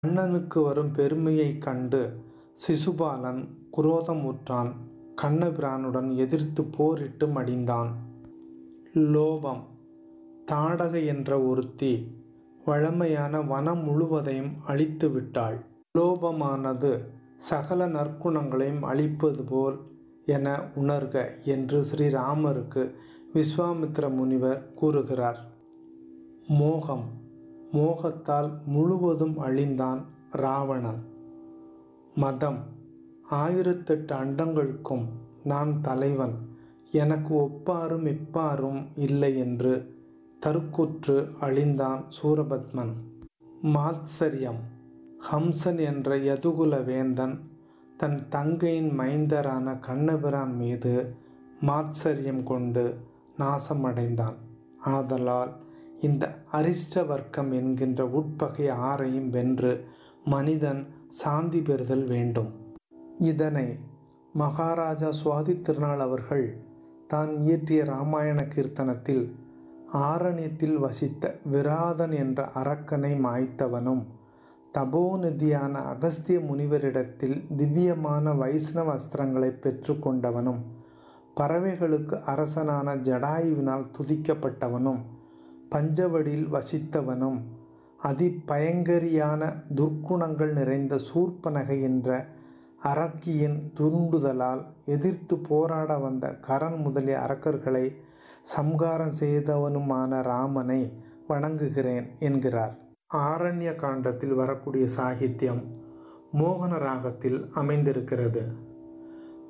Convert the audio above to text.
கண்ணனுக்கு வரும் பெருமையைக் கண்டு சிசுபாலன் குரோதமுற்றான் கண்ணபிரானுடன் எதிர்த்து போரிட்டு மடிந்தான் லோபம் தாடக என்ற ஒருத்தி வழமையான வனம் முழுவதையும் அழித்து விட்டாள் லோபமானது சகல நற்குணங்களையும் அழிப்பது போல் என உணர்க என்று ஸ்ரீராமருக்கு விஸ்வாமித்ர முனிவர் கூறுகிறார் மோகம் மோகத்தால் முழுவதும் அழிந்தான் ராவணன் மதம் ஆயிரத்தெட்டு அண்டங்களுக்கும் நான் தலைவன் எனக்கு ஒப்பாரும் இப்பாரும் இல்லை என்று தற்குற்று அழிந்தான் சூரபத்மன் மாத்சரியம் ஹம்சன் என்ற யதுகுல வேந்தன் தன் தங்கையின் மைந்தரான கண்ணபிரான் மீது மாத்சரியம் கொண்டு நாசமடைந்தான் ஆதலால் இந்த அரிஷ்ட வர்க்கம் என்கின்ற உட்பகை ஆறையும் வென்று மனிதன் சாந்தி பெறுதல் வேண்டும் இதனை மகாராஜா சுவாதி திருநாள் அவர்கள் தான் இயற்றிய இராமாயண கீர்த்தனத்தில் ஆரண்யத்தில் வசித்த விராதன் என்ற அரக்கனை மாய்த்தவனும் தபோநிதியான அகஸ்திய முனிவரிடத்தில் திவ்யமான வைஷ்ணவ அஸ்திரங்களை பெற்றுக்கொண்டவனும் பறவைகளுக்கு அரசனான ஜடாயுவினால் துதிக்கப்பட்டவனும் பஞ்சவடியில் வசித்தவனும் அதிபயங்கரியான துர்க்குணங்கள் நிறைந்த சூர்பனகை என்ற அரக்கியின் துண்டுதலால் எதிர்த்து போராட வந்த கரண் முதலிய அரக்கர்களை சம்காரம் செய்தவனுமான ராமனை வணங்குகிறேன் என்கிறார் ஆரண்ய காண்டத்தில் வரக்கூடிய சாகித்யம் மோகன ராகத்தில் அமைந்திருக்கிறது